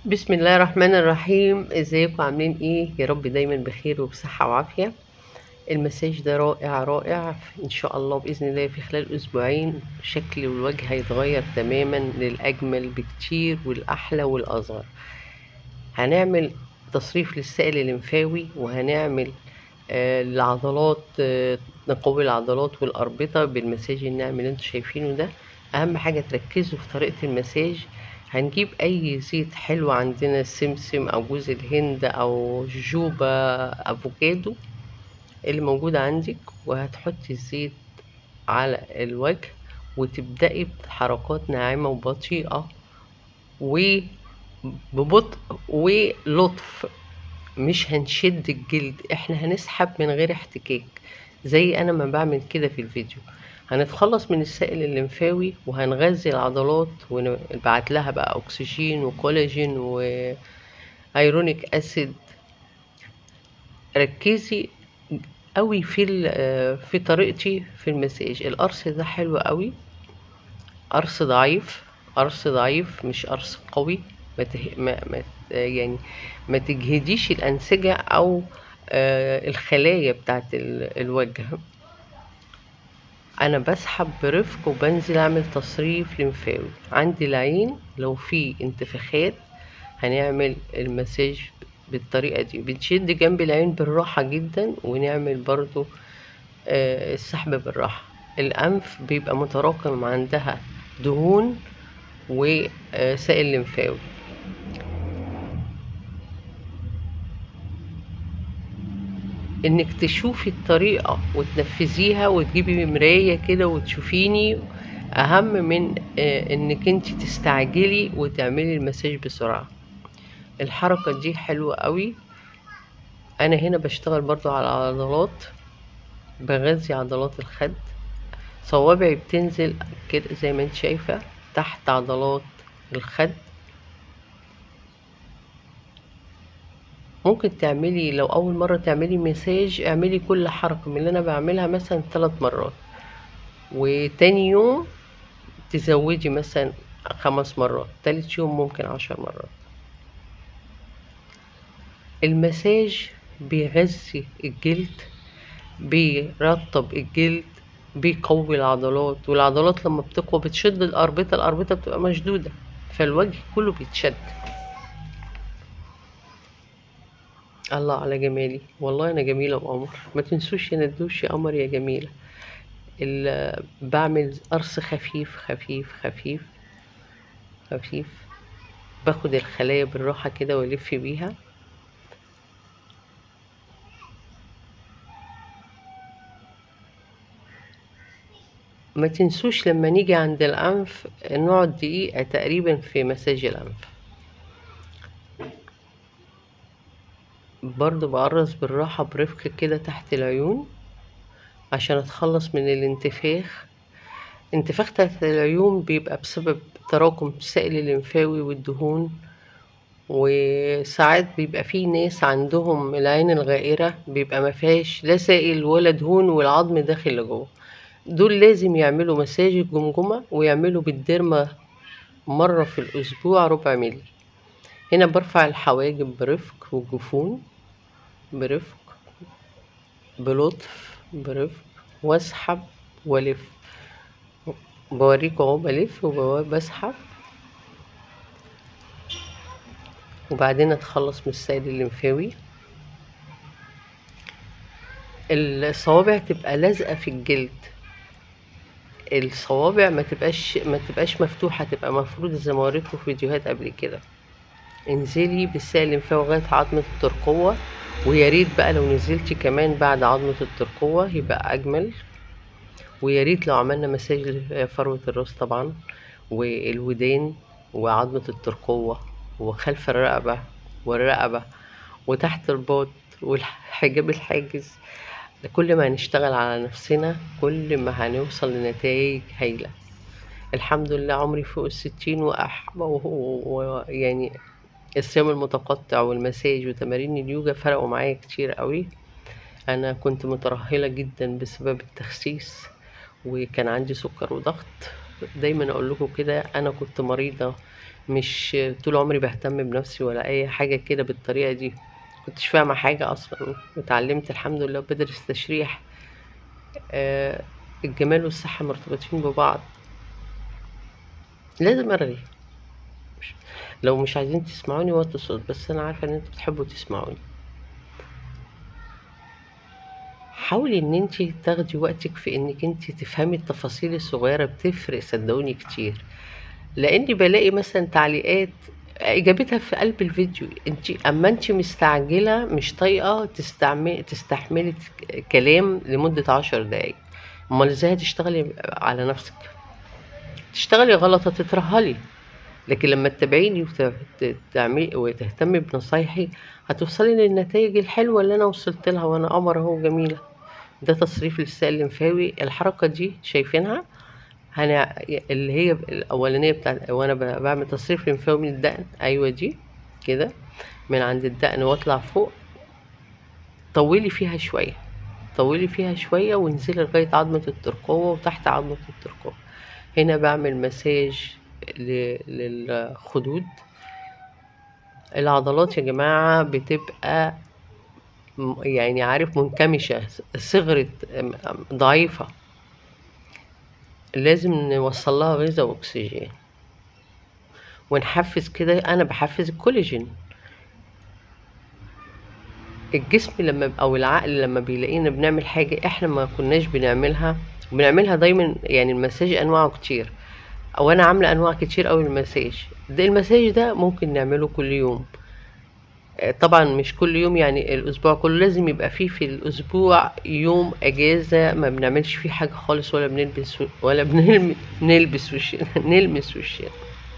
بسم الله الرحمن الرحيم ازيكم عاملين ايه يا رب دايما بخير وبصحة وعافية المساج ده رائع رائع ان شاء الله باذن الله في خلال اسبوعين شكل الوجه هيتغير تماما للاجمل بكتير والاحلى والاصغر هنعمل تصريف للسائل الليمفاوي وهنعمل آه العضلات آه نقوي العضلات والأربطة بالمساج الناعم اللي انتوا شايفينه ده أهم حاجة تركزوا في طريقة المساج هنجيب أي زيت حلو عندنا سمسم أو جوز الهند أو جوبا أفوكادو اللي موجود عندك وهتحطي الزيت على الوجه وتبدأي بحركات ناعمة وبطيئة وببطء ولطف مش هنشد الجلد احنا هنسحب من غير احتكاك زي انا ما بعمل كده في الفيديو هنتخلص من السائل الليمفاوي وهنغذي العضلات ونبعت لها بقى اكسجين وكولاجين وايرونيك اسيد ركزي قوي في في طريقتي في المساج القرص ده حلو قوي قرص ضعيف قرص ضعيف مش قرص قوي ما, ته... ما... ما يعني ما تجهديش الأنسجة أو آه الخلايا بتاعت الوجه أنا بسحب برفق وبنزل أعمل تصريف لمفاوي عندي العين لو في انتفاخات هنعمل المساج بالطريقة دي بنشد جنب العين بالراحة جدا ونعمل برضو آه السحب بالراحة الأنف بيبقى متراكم عندها دهون وسائل لمفاوي انك تشوفي الطريقة وتنفذيها وتجيبي مراية كده وتشوفيني اهم من انك انت تستعجلي وتعملي المساج بسرعة الحركة دي حلوة قوي انا هنا بشتغل برضو على العضلات بغذي عضلات الخد صوابعي بتنزل كده زي ما انت شايفة تحت عضلات الخد ممكن تعملي لو اول مرة تعملي مساج اعملي كل حركة من اللي انا بعملها مثلا ثلاث مرات وتاني يوم تزودي مثلا خمس مرات تالت يوم ممكن عشر مرات المساج بيغذي الجلد بيرطب الجلد بيقوي العضلات والعضلات لما بتقوى بتشد الأربطة الأربطة بتبقى مشدودة فالوجه كله بيتشد الله على جمالي والله انا جميله وقمر ما تنسوش يا ندوش يا قمر يا جميله بعمل قرص خفيف خفيف خفيف خفيف باخد الخلايا بالراحه كده والف بيها ما تنسوش لما نيجي عند الانف نقعد دقيقه تقريبا في مساج الانف برضو بقرص بالراحة برفق كده تحت العيون عشان اتخلص من الانتفاخ انتفاخ تحت العيون بيبقى بسبب تراكم السائل الليمفاوي والدهون وساعات بيبقى في ناس عندهم العين الغائرة بيبقى مفيهاش لا سائل ولا دهون والعظم داخل لجوه دول لازم يعملوا مساج الجمجمة ويعملوا بالديرما مرة في الأسبوع ربع ملي هنا برفع الحواجب برفق والجفون برفق بلطف برفق واسحب والف بوريكم اهو بلف وبسحب وبعدين اتخلص من السائل الليمفاوي الصوابع تبقى لازقه في الجلد الصوابع ما تبقاش ما تبقاش مفتوحه تبقى مفروده زي ما وريتكم في فيديوهات قبل كده انزلي بالسائل الليمفاوي لغايه عظمه الترقوه ويا ريت بقى لو نزلتي كمان بعد عظمه الترقوه يبقى اجمل ويا ريت لو عملنا مساج لفروه الراس طبعا والودان وعظمه الترقوه وخلف الرقبه والرقبه وتحت الباط والحجاب الحاجز كل ما هنشتغل على نفسنا كل ما هنوصل لنتائج هايله الحمد لله عمري فوق الستين وأح... ويعني الصيام المتقطع والمساج وتمارين اليوجا فرقوا معايا كتير قوي انا كنت مترهلة جدا بسبب التخسيس وكان عندي سكر وضغط دايما اقول لكم كده انا كنت مريضة مش طول عمري بهتم بنفسي ولا اي حاجة كده بالطريقة دي كنتش فاهمة حاجة اصلا وتعلمت الحمد لله بدرس تشريح آه الجمال والصحة مرتبطين ببعض لازم ارغي مش- لو مش عايزين تسمعوني وطوا الصوت بس انا عارفة ان انتوا بتحبوا تسمعوني حاولي ان انت تاخدي وقتك في انك انت تفهمي التفاصيل الصغيرة بتفرق صدقوني كتير لاني بلاقي مثلا تعليقات اجابتها في قلب الفيديو انت اما انت مستعجلة مش طايقة تستعمل تستحملي ت- كلام لمدة عشر دقايق امال ازاي هتشتغلي على نفسك تشتغلي غلط هتترهلي لكن لما تتابعيني وتعملي وتهتمي بنصايحي هتوصلي للنتائج الحلوة اللي انا وصلت لها وانا قمر اهو جميلة ده تصريف للسائل الليمفاوي الحركة دي شايفينها هنا اللي هي الأولانية بتاعت وأنا ب- بعمل تصريف لمفاوي من الدقن أيوة دي كده من عند الدقن وأطلع فوق طولي فيها شوية طولي فيها شوية وانزلي لغاية عظمة الترقوة وتحت عظمة الترقوة هنا بعمل مساج ل- للخدود العضلات يا جماعة بتبقى م- يعني عارف منكمشة صغرت م- ضعيفة لازم نوصل لها غذاء واكسجين ونحفز كده انا بحفز الكولاجين الجسم لما او العقل لما بيلاقينا بنعمل حاجه احنا ما كناش بنعملها بنعملها دايما يعني المساج انواعه كتير او انا عامله انواع كتير قوي المساج ده المساج ده ممكن نعمله كل يوم آه، طبعا مش كل يوم يعني الاسبوع كله لازم يبقى فيه في الاسبوع يوم اجازه ما بنعملش فيه حاجه خالص ولا بنلبس ولا بنلم- بنلبس وشنا نلمس وشنا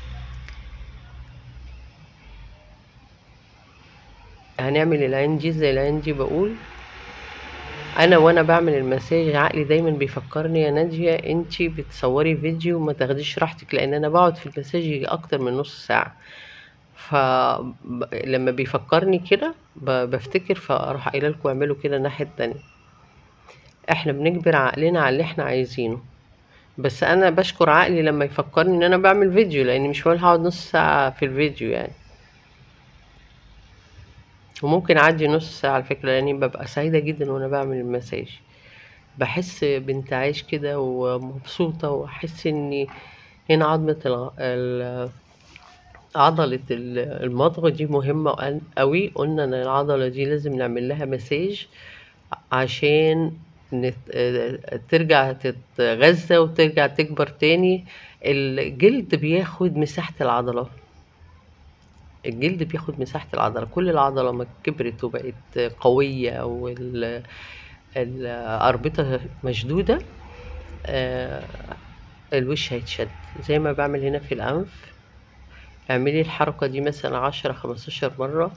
هنعمل العين دي زي العين دي بقول انا وانا بعمل المساج عقلي دايما بيفكرني يا نادية انتي بتصوري فيديو وما تاخديش راحتك لان انا بقعد في المساج يجي اكتر من نص ساعة فلما بيفكرني كده ب- بفتكر فاروح قايله لكم اعملوا كده الناحية التانية احنا بنجبر عقلنا على اللي احنا عايزينه بس انا بشكر عقلي لما يفكرني ان انا بعمل فيديو لاني مش معقول هقعد نص ساعة في الفيديو يعني وممكن اعدي نص ساعة على فكرة لاني ببقى سعيدة جدا وانا بعمل المساج بحس بانتعاش كده ومبسوطة واحس اني هنا عظمة الغ... ال- عضلة ال- المضغ دي مهمة وأن- قوي قلنا ان العضلة دي لازم نعمل لها مساج عشان نت... آه، ترجع تتغذى وترجع تكبر تاني الجلد بياخد مساحة العضلة الجلد بياخد مساحة العضلة كل العضلة ما كبرت وبقت قوية وال الأربطة مشدودة آه، الوش هيتشد زي ما بعمل هنا في الأنف اعملي الحركة دي مثلا عشرة خمستاشر مرة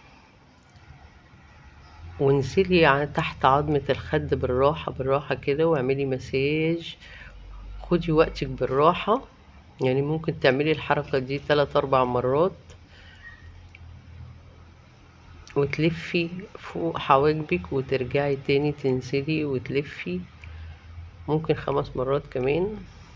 وانزلي ع- تحت عظمة الخد بالراحة بالراحة كده واعملي مساج خدي وقتك بالراحة يعني ممكن تعملي الحركة دي تلات أربع مرات وتلفي فوق حواجبك وترجعي تاني تنزلي وتلفي ممكن خمس مرات كمان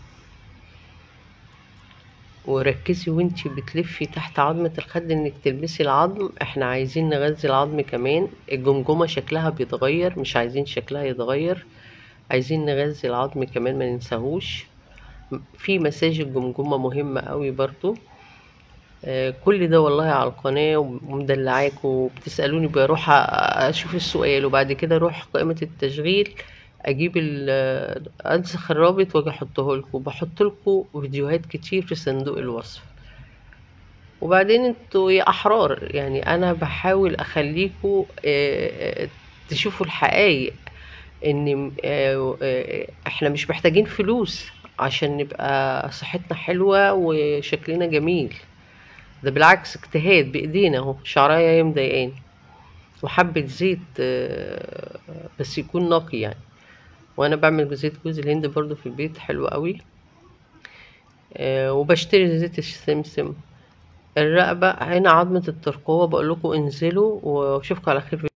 وركزي وانتي بتلفي تحت عظمة الخد انك تلمسي العظم احنا عايزين نغذي العظم كمان الجمجمة شكلها بيتغير مش عايزين شكلها يتغير عايزين نغذي العظم كمان ما ننساهوش في مساج الجمجمة مهمة قوي برضو آه، كل ده والله على القناة ومدلعاكوا وبتسألوني بروح أ- أشوف السؤال وبعد كده أروح قائمة التشغيل أجيب ال- أنسخ الرابط وأجي أحطه لكم بحط لكم فيديوهات كتير في صندوق الوصف وبعدين انتوا يا أحرار يعني أنا بحاول أخليكوا آه، آه، تشوفوا الحقايق ان آه، آه، احنا مش محتاجين فلوس عشان نبقى صحتنا حلوة وشكلنا جميل ده بالعكس اجتهاد بايدينا اهو شعرايه هي مضايقاني وحبة زيت آه، بس يكون نقي يعني وانا بعمل زيت جوز الهند برضو في البيت حلو قوي آه، وبشتري زيت السمسم الرقبة هنا عظمة الترقوة بقول لكم انزلوا واشوفكم على خير